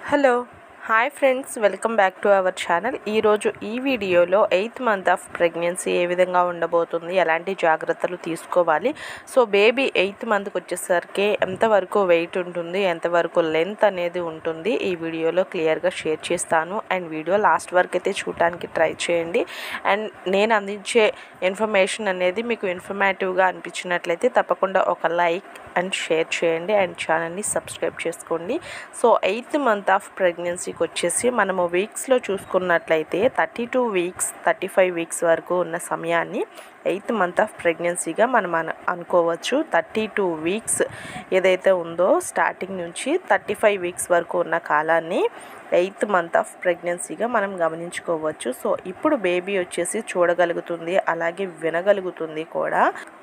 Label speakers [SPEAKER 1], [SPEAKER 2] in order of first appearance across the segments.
[SPEAKER 1] hello hi friends welcome back to our channel ఈరోజు ఈ వీడియోలో ఎయిత్ మంత్ ఆఫ్ ప్రెగ్నెన్సీ ఏ విధంగా ఉండబోతుంది ఎలాంటి జాగ్రత్తలు తీసుకోవాలి సో బేబీ ఎయిత్ మంత్కి వచ్చేసరికి ఎంతవరకు వెయిట్ ఉంటుంది ఎంతవరకు లెంత్ అనేది ఉంటుంది ఈ వీడియోలో క్లియర్గా షేర్ చేస్తాను అండ్ వీడియో లాస్ట్ వరకు అయితే చూడటానికి ట్రై చేయండి అండ్ నేను అందించే ఇన్ఫర్మేషన్ అనేది మీకు ఇన్ఫర్మేటివ్గా అనిపించినట్లయితే తప్పకుండా ఒక లైక్ అండ్ షేర్ చేయండి అండ్ ఛానల్ని సబ్స్క్రైబ్ చేసుకోండి సో ఎయిత్ మంత్ ఆఫ్ ప్రెగ్నెన్సీకి వచ్చేసి మనము వీక్స్లో చూసుకున్నట్లయితే thirty two weeks thirty five weeks వరకు ఉన్న సమయాన్ని ఎయిత్ మంత్ ఆఫ్ ప్రెగ్నెన్సీగా మనం అన అనుకోవచ్చు థర్టీ టూ వీక్స్ ఏదైతే ఉందో స్టార్టింగ్ నుంచి థర్టీ ఫైవ్ వీక్స్ వరకు ఉన్న కాలాన్ని ఎయిత్ మంత్ ఆఫ్ ప్రెగ్నెన్సీగా మనం గమనించుకోవచ్చు సో ఇప్పుడు బేబీ వచ్చేసి చూడగలుగుతుంది అలాగే వినగలుగుతుంది కూడా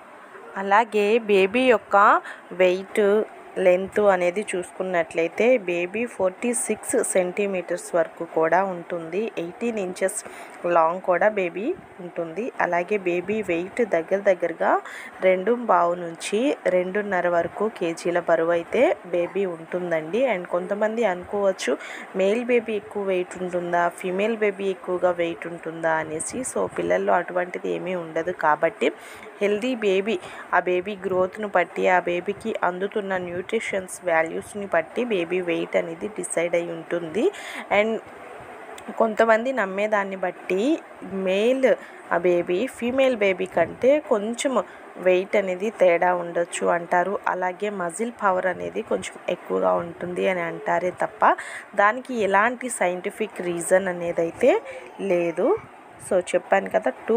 [SPEAKER 1] అలాగే బేబీ యొక్క వెయిట్ లెంత్ అనేది చూసుకున్నట్లయితే బేబీ ఫోర్టీ సిక్స్ సెంటీమీటర్స్ వరకు కూడా ఉంటుంది ఎయిటీన్ ఇంచెస్ లాంగ్ కూడా బేబీ ఉంటుంది అలాగే బేబీ వెయిట్ దగ్గర దగ్గరగా రెండు బావు నుంచి రెండున్నర వరకు కేజీల బరువు అయితే బేబీ ఉంటుందండి అండ్ కొంతమంది అనుకోవచ్చు మేల్ బేబీ ఎక్కువ వెయిట్ ఉంటుందా ఫీమేల్ బేబీ ఎక్కువగా వెయిట్ ఉంటుందా అనేసి సో పిల్లల్లో అటువంటిది ఏమీ ఉండదు కాబట్టి హెల్దీ బేబీ ఆ బేబీ గ్రోత్ను బట్టి ఆ బేబీకి అందుతున్న న్యూట్రిషన్స్ వాల్యూస్ని బట్టి బేబీ వెయిట్ అనేది డిసైడ్ అయి ఉంటుంది అండ్ కొంతమంది నమ్మేదాన్ని బట్టి మేల్ ఆ బేబీ ఫీమేల్ బేబీ కంటే కొంచెం వెయిట్ అనేది తేడా ఉండొచ్చు అంటారు అలాగే మజిల్ పవర్ అనేది కొంచెం ఎక్కువగా ఉంటుంది అని అంటారే తప్ప దానికి ఎలాంటి సైంటిఫిక్ రీజన్ అనేది అయితే లేదు సో చెప్పాను కదా టూ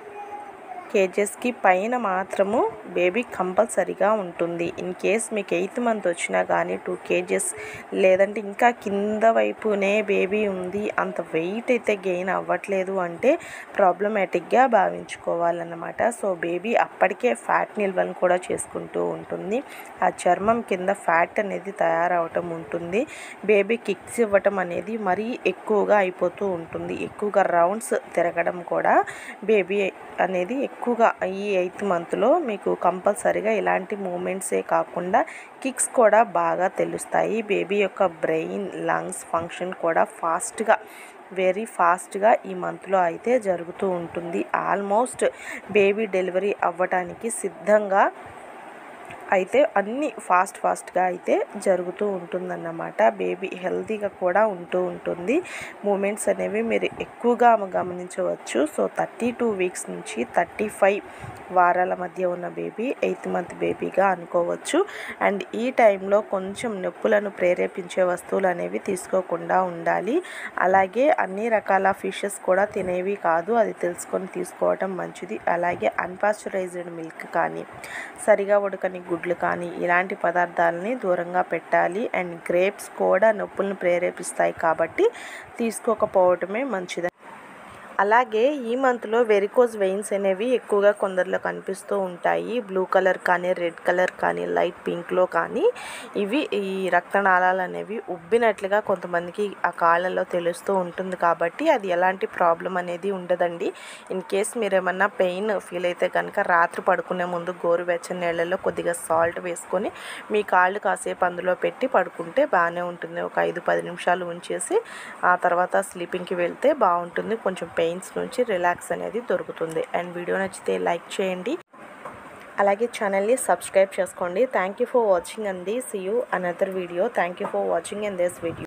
[SPEAKER 1] కేజెస్కి పైన మాత్రము బేబీ కంపల్సరీగా ఉంటుంది ఇన్ కేస్ మీకు ఎయిత్ మంత్ వచ్చినా కానీ టూ కేజెస్ లేదంటే ఇంకా కింద వైపునే బేబీ ఉంది అంత వెయిట్ అయితే గెయిన్ అవ్వట్లేదు అంటే ప్రాబ్లమాటిక్గా భావించుకోవాలన్నమాట సో బేబీ అప్పటికే ఫ్యాట్ నిల్వను కూడా చేసుకుంటూ ఉంటుంది ఆ చర్మం కింద ఫ్యాట్ అనేది తయారవటం ఉంటుంది బేబీ కిక్స్ ఇవ్వటం అనేది మరీ ఎక్కువగా అయిపోతూ ఉంటుంది ఎక్కువగా రౌండ్స్ తిరగడం కూడా బేబీ అనేది ఎక్కువగా ఈ ఎయిత్ మంత్లో మీకు కంపల్సరీగా ఇలాంటి మూమెంట్సే కాకుండా కిక్స్ కూడా బాగా తెలుస్తాయి బేబీ యొక్క బ్రెయిన్ లంగ్స్ ఫంక్షన్ కూడా ఫాస్ట్గా వెరీ ఫాస్ట్గా ఈ మంత్లో అయితే జరుగుతూ ఉంటుంది ఆల్మోస్ట్ బేబీ డెలివరీ అవ్వటానికి సిద్ధంగా అయితే అన్నీ ఫాస్ట్ ఫాస్ట్గా అయితే జరుగుతూ ఉంటుందన్నమాట బేబీ హెల్తీగా కూడా ఉంటూ ఉంటుంది మూమెంట్స్ అనేవి మీరు ఎక్కువగా గమనించవచ్చు సో థర్టీ టూ వీక్స్ నుంచి థర్టీ ఫైవ్ వారాల మధ్య ఉన్న బేబీ ఎయిత్ మంత్ బేబీగా అనుకోవచ్చు అండ్ ఈ టైంలో కొంచెం నొప్పులను ప్రేరేపించే వస్తువులు అనేవి తీసుకోకుండా ఉండాలి అలాగే అన్ని రకాల ఫిషెస్ కూడా తినేవి కాదు అది తెలుసుకొని తీసుకోవటం మంచిది అలాగే అన్పాస్చరైజ్డ్ మిల్క్ కానీ సరిగా ఉడకని గుడ్లు కానీ ఇలాంటి పదార్థాలని దూరంగా పెట్టాలి అండ్ గ్రేప్స్ కూడా నొప్పులను ప్రేరేపిస్తాయి కాబట్టి తీసుకోకపోవటమే మంచిది అలాగే ఈ మంత్లో వెరికోజ్ వెయిన్స్ అనేవి ఎక్కువగా కొందరిలో కనిపిస్తూ ఉంటాయి బ్లూ కలర్ కానీ రెడ్ కలర్ కానీ లైట్ పింక్లో కానీ ఇవి ఈ రక్తనాళాలు అనేవి ఉబ్బినట్లుగా కొంతమందికి ఆ కాళ్ళలో తెలుస్తూ ఉంటుంది కాబట్టి అది ఎలాంటి ప్రాబ్లం అనేది ఉండదండి ఇన్ కేస్ మీరు ఏమన్నా పెయిన్ ఫీల్ అయితే కనుక రాత్రి పడుకునే ముందు గోరువెచ్చని నీళ్ళలో కొద్దిగా సాల్ట్ వేసుకొని మీ కాళ్ళు కాసేపు అందులో పెట్టి పడుకుంటే బాగానే ఉంటుంది ఒక ఐదు పది నిమిషాలు ఉంచేసి ఆ తర్వాత స్లీపింగ్కి వెళ్తే బాగుంటుంది కొంచెం పెయిన్స్ నుంచి రిలాక్స్ అనేది దొరుకుతుంది అండ్ వీడియో నచ్చితే లైక్ చేయండి అలాగే ఛానల్ని సబ్స్క్రైబ్ చేసుకోండి థ్యాంక్ యూ ఫర్ వాచింగ్ అండి see you another video thank you for watching in this video